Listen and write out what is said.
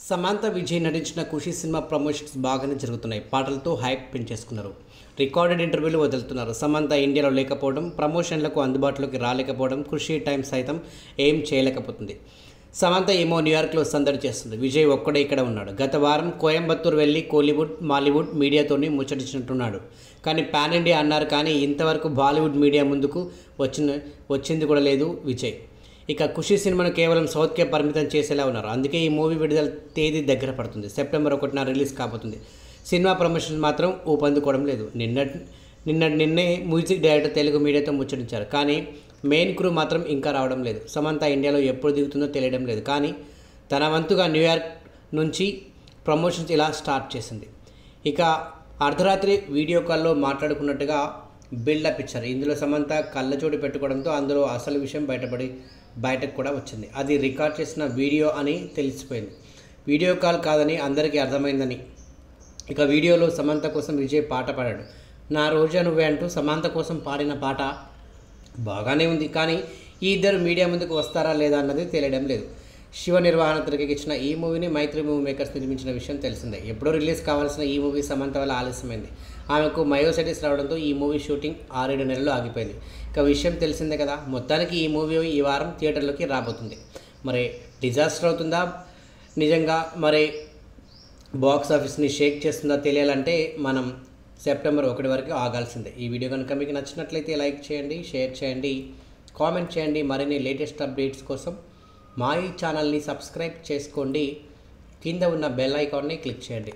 సమాంత విజయ్ నటించిన ఖుషి cinema promotions బాగానే జరుగుతున్నాయి పాటలతో హైప్ పెంచేసుకున్నారు రికార్డెడ్ ఇంటర్వ్యూలు వదులుతున్నారు సమంత ఇండియాలో లేకపోవడం ప్రమోషన్లకు అందుబాటులోకి రాలేకపోవడం ఖుషి టైం సైతం ఏం చేయలేకపోతుంది సమంత ఏమో న్యూయార్క్లో సందడి చేస్తుంది విజయ్ ఒక్కడే ఇక్కడ ఉన్నాడు గత వారం కోయంబత్తూరు వెళ్ళి కోలీవుడ్ మాలీవుడ్ మీడియాతోని ముచ్చటించినట్టున్నాడు కానీ పాన్ ఇండియా అన్నారు కానీ ఇంతవరకు బాలీవుడ్ మీడియా ముందుకు వచ్చిన వచ్చింది కూడా లేదు విజయ్ ఇక ఖుషి సినిమాను కేవలం సౌత్కే పరిమితం చేసేలా ఉన్నారు అందుకే ఈ మూవీ విడుదల తేదీ దగ్గర పడుతుంది సెప్టెంబర్ ఒకటిన రిలీజ్ కాబోతుంది సినిమా ప్రమోషన్ మాత్రం ఊపందుకోవడం లేదు నిన్న నిన్న నిన్నే మ్యూజిక్ డైరెక్టర్ తెలుగు మీడియాతో ముచ్చటించారు కానీ మెయిన్ క్రూ మాత్రం ఇంకా రావడం లేదు సమంత ఇండియాలో ఎప్పుడు దిగుతుందో తెలియడం లేదు కానీ తన వంతుగా న్యూయార్క్ నుంచి ప్రమోషన్స్ ఇలా స్టార్ట్ చేసింది ఇక అర్ధరాత్రి వీడియో కాల్లో మాట్లాడుకున్నట్టుగా బిల్డప్ ఇచ్చారు ఇందులో సమంత కళ్ళజోడు పెట్టుకోవడంతో అందులో అసలు విషయం బయటపడి బయటకు కూడా వచ్చింది అది రికార్డ్ చేసిన వీడియో అని తెలిసిపోయింది వీడియో కాల్ కాదని అందరికీ అర్థమైందని ఇక వీడియోలో సమంత కోసం విజయ్ పాట పాడాడు నా రోజా నువ్వే అంటూ సమంత కోసం పాడిన పాట బాగానే ఉంది కానీ ఈ ఇద్దరు మీడియా ముందుకు వస్తారా లేదా అన్నది తెలియడం లేదు శివ నిర్వహణ తెరకెక్కించిన ఈ మూవీని మైత్రి మూవీ మేకర్స్ నిర్మించిన విషయం తెలిసిందే ఎప్పుడో రిలీజ్ కావాల్సిన ఈ మూవీ సమంత వల్ల ఆలస్యమైంది ఆమెకు మయోసైటిస్ రావడంతో ఈ మూవీ షూటింగ్ ఆరేడు నెలలు ఆగిపోయింది ఇక విషయం తెలిసిందే కదా మొత్తానికి ఈ మూవీ ఈ వారం థియేటర్లోకి రాబోతుంది మరి డిజాస్టర్ అవుతుందా నిజంగా మరి బాక్స్ ఆఫీస్ని షేక్ చేస్తుందా తెలియాలంటే మనం సెప్టెంబర్ ఒకటి వరకు ఆగాల్సిందే ఈ వీడియో కనుక మీకు నచ్చినట్లయితే లైక్ చేయండి షేర్ చేయండి కామెంట్ చేయండి మరిన్ని లేటెస్ట్ అప్డేట్స్ కోసం మా ఈ ఛానల్ని సబ్స్క్రైబ్ చేసుకోండి కింద ఉన్న బెల్ ఐకాన్ని క్లిక్ చేయండి